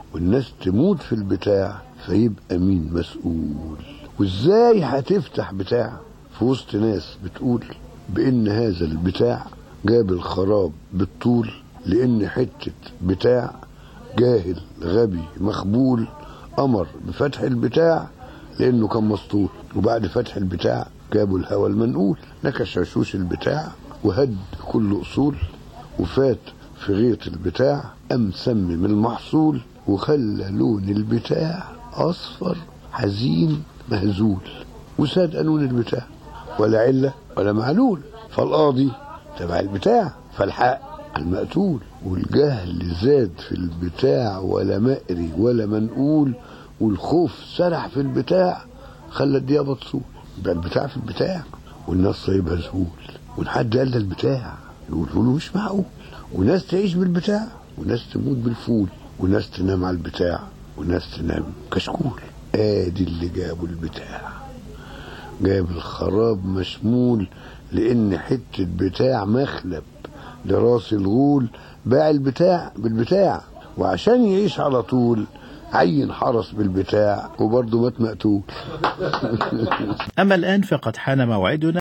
والناس تموت في البتاع فيبقى مين مسؤول وازاي هتفتح بتاع في وسط ناس بتقول بان هذا البتاع جاب الخراب بالطول لان حته بتاع جاهل غبي مخبول امر بفتح البتاع لانه كان مسطول وبعد فتح البتاع جابوا الهوى المنقول نكش عشوش البتاع وهد كل اصول وفات في غيط البتاع قام سمم المحصول وخلى لون البتاع اصفر حزين مهزول وساد قانون البتاع ولا علة ولا معلول فالقاضي تبع البتاع فالحق المقتول والجهل زاد في البتاع ولا مقري ولا منقول والخوف سرح في البتاع خلى الديابة تصول يبقى البتاع في البتاع والناس صايبها ذهول والحد قال ده البتاع يقولوا له مش معقول وناس تعيش بالبتاع وناس تموت بالفول وناس تنام على البتاع وناس تنام كشكول ادي اللي جابوا البتاع جاب الخراب مشمول لان حته بتاع مخلب لراس الغول باع البتاع بالبتاع وعشان يعيش على طول عين حرس بالبتاع وبرضه مات مقتول أما الآن فقد حان موعدنا